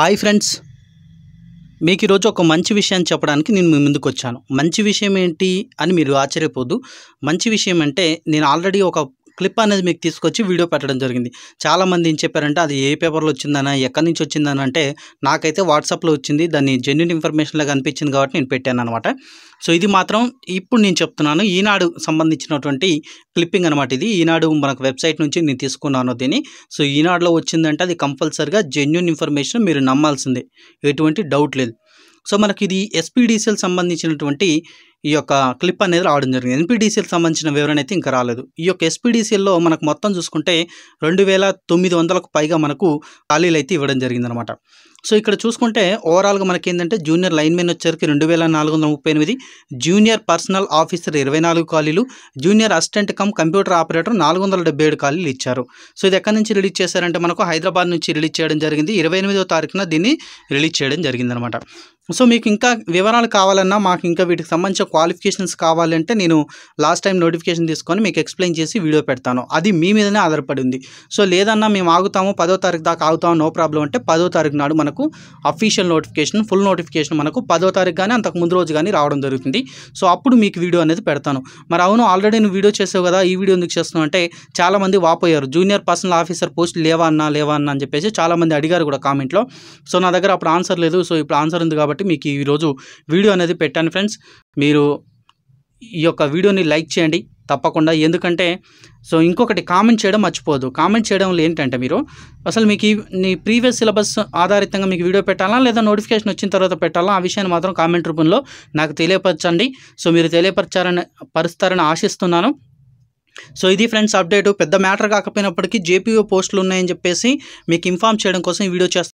hi friends మీకు ఈరోజు ఒక మంచి విషయాన్ని చెప్పడానికి నేను మీ ముందుకు వచ్చాను మంచి విషయం ఏంటి అని మీరు ఆశ్చర్యపోద్దు మంచి విషయం అంటే నేను ఆల్రెడీ ఒక క్లిప్ అనేది మీకు తీసుకొచ్చి వీడియో పెట్టడం జరిగింది చాలామంది ఏం చెప్పారంటే అది ఏ పేపర్లో వచ్చిందనా ఎక్కడి నుంచి వచ్చిందని అంటే నాకైతే వాట్సాప్లో వచ్చింది దాన్ని జెన్యున్ ఇన్ఫర్మేషన్ లాగా అనిపించింది కాబట్టి నేను పెట్టాను అనమాట సో ఇది మాత్రం ఇప్పుడు నేను చెప్తున్నాను ఈనాడు సంబంధించినటువంటి క్లిప్పింగ్ అనమాట ఇది ఈనాడు మనకు వెబ్సైట్ నుంచి నేను తీసుకున్నాను దీన్ని సో ఈనాడులో వచ్చిందంటే అది కంపల్సరిగా జెన్యున్ ఇన్ఫర్మేషన్ మీరు నమ్మాల్సిందే ఎటువంటి డౌట్ లేదు సో మనకి ఇది ఎస్పీడీసీఎల్ సంబంధించినటువంటి ఈ యొక్క క్లిప్ అనేది రావడం జరిగింది ఎన్పీడీసీఎల్ సంబంధించిన వివరణ అయితే ఇంకా రాలేదు ఈ యొక్క ఎస్పీడీసీఎల్లో మనకు మొత్తం చూసుకుంటే రెండు వేల తొమ్మిది వందలకు పైగా మనకు ఖాళీలు అయితే ఇవ్వడం జరిగిందనమాట సో ఇక్కడ చూసుకుంటే ఓవరాల్గా మనకి ఏంటంటే జూనియర్ లైన్మెన్ వచ్చేసరికి రెండు వేల నాలుగు వందల ముప్పై ఎనిమిది జూనియర్ పర్సనల్ ఆఫీసర్ ఇరవై నాలుగు ఖాళీలు junior assistant cum computer operator నాలుగు వందల డెబ్బై ఏడు ఖాళీలు ఇచ్చారు సో ఇది ఎక్కడి నుంచి రిలీజ్ చేశారంటే మనకు హైదరాబాద్ నుంచి రిలీజ్ చేయడం జరిగింది ఇరవై ఎనిమిదో తారీఖున దీన్ని రిలీజ్ చేయడం జరిగిందనమాట సో మీకు ఇంకా వివరాలు కావాలన్నా మాకు ఇంకా వీటికి సంబంధించిన క్వాలిఫికేషన్స్ కావాలంటే నేను లాస్ట్ టైం నోటిఫికేషన్ తీసుకొని మీకు ఎక్స్ప్లెయిన్ చేసి వీడియో పెడతాను అది మీ మీదనే ఆధారపడి ఉంది సో లేదన్నా మేము ఆగుతాము పదో తారీఖు దాకా ఆగుతాము నో ప్రాబ్లం అంటే పదో తారీఖు నాడు మనకు అఫీషియల్ నోటిఫికేషన్ ఫుల్ నోటిఫికేషన్ మనకు పదో తారీఖు కానీ అంతకు ముందు రోజు కానీ రావడం జరుగుతుంది సో అప్పుడు మీకు వీడియో అనేది పెడతాను మరి అవును ఆల్రెడీ నువ్వు వీడియో చేసావు కదా ఈ వీడియో ఎందుకు చేస్తున్నావు అంటే చాలామంది వాపోయారు జూనియర్ పర్సనల్ ఆఫీసర్ పోస్ట్ లేవా అన్నా లేవా అన్నా అని చెప్పేసి చాలామంది అడిగారు కూడా కామెంట్లో సో నా దగ్గర అప్పుడు ఆన్సర్ లేదు సో ఇప్పుడు ఆన్సర్ ఉంది కాబట్టి మీకు ఈరోజు వీడియో అనేది పెట్టాను ఫ్రెండ్స్ మీరు ఈ యొక్క వీడియోని లైక్ చేయండి తప్పకుండా ఎందుకంటే సో ఇంకొకటి కామెంట్ చేయడం మర్చిపోదు కామెంట్ చేయడం వల్ల ఏంటంటే మీరు అసలు మీకు ఈ నీ ప్రీవియస్ సిలబస్ ఆధారితంగా మీకు వీడియో పెట్టాలా లేదా నోటిఫికేషన్ వచ్చిన తర్వాత పెట్టాలా ఆ విషయాన్ని మాత్రం కామెంట్ రూపంలో నాకు తెలియపరచండి సో మీరు తెలియపరచారని పరుస్తారని ఆశిస్తున్నాను సో ఇది ఫ్రెండ్స్ అప్డేట్ పెద్ద మ్యాటర్ కాకపోయినప్పటికీ జేపీఓ పోస్టులు ఉన్నాయని చెప్పేసి మీకు ఇన్ఫామ్ చేయడం కోసం ఈ వీడియో చేస్తాను